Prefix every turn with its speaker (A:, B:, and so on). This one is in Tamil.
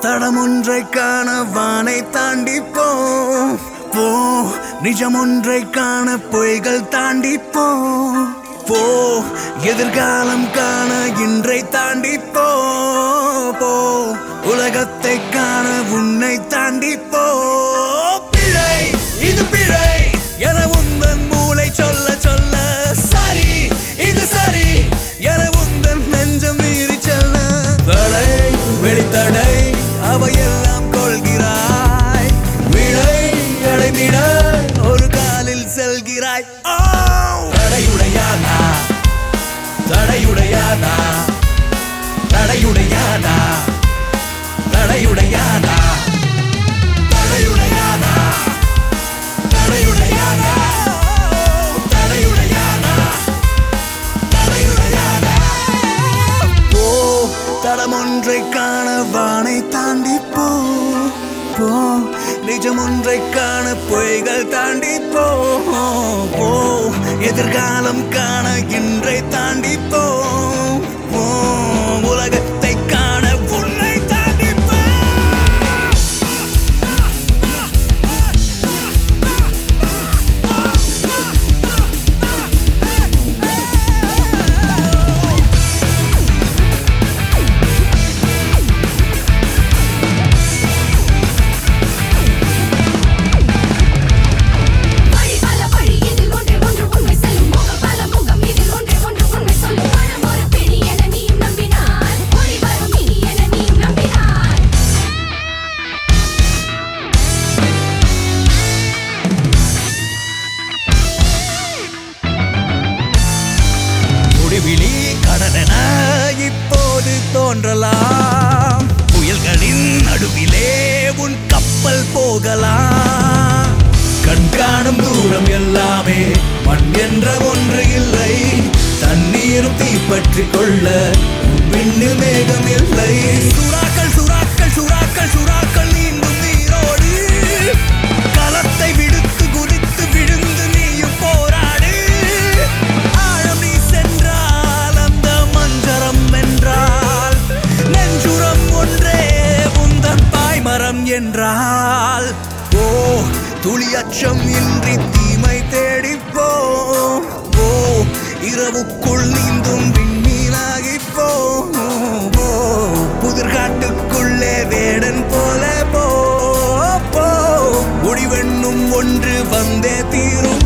A: தடம் ஒன்றை காண வானை தாண்டி போ போ நிஜம் ஒன்றை காண பொய்கள் தாண்டி போ போ எதிர்காலம் காண இன்றை தாண்டி போ போ உலகத்தை காண உன்னை தாண்டி போ பிழை இது பிழை என உந்தன் மூளை சொல்ல சொல்ல சரி இது சரி என உந்தன் நெஞ்சம் மீறி செல்ல தடை வெளித்தடை அவையெல்லாம் கொள்கிறாய் விடை அடைந்திட ஒரு காலில் செல்கிறாய் ஓ! தடையுடையானா தடையுடையானா தடையுடையானா தடையுடையானா தடையுடையானா தடையுடையானா தடையுடையானா தடையுடையானா போ தடம் ஒன்றை காண வானை தாண்டி போ போ நிஜம் ஒன்றை காண பொய்கள் தாண்டி போ போ எதிர்காலம் காண இன்றை தாண்டி போ போ உலகத்தை காண உன்னை தாண்டி போ
B: வழி பல வழி இதில் ஒன்றே ஒன்று உண்மை செல்லும் முகம் பல முகம் இதில் ஒன்றே ஒன்று உண்மை சொல்லும் பணம் ஒரு பிடி என நீயும் நம்பினாய் ஒளி வரும் இனி என நீயும் நம்பினாய்
A: முடிவிலி கடனென இப்போது தோன்றலாம் புயல்களின் நடுவிலே உன் கப்பல் போகலாம் கண் காணும் தூரம் எல்லாமே மண் என்ற ஒன்று இல்லை தண்ணீரும் தீப்பற்றி கொள்ள உன் விண்ணில் மேகம் இல்லை சுறாக்கள் சுறாக்கள் சுறாக்கள் சுறாக்கள் நீந்தும் நீரோடு களத்தை விடுத்து குதித்து விழுந்து நீயும் போராடு ஆழம் நீ சென்றால் அந்த மஞ்சரம் என்றால் நெஞ்சுரம் ஒன்றே உந்தன் பாய்மரம் என்றால் ஓ துளி அச்சம் இன்றி தீமை தேடி போ ஓ இரவுக்குள் நீந்தும் விண்மீனாகி போ போ புதிர்காட்டுக்குள்ளே வேடன் போல போ போ முடிவெண்ணும் ஒன்று வந்தே தீரும்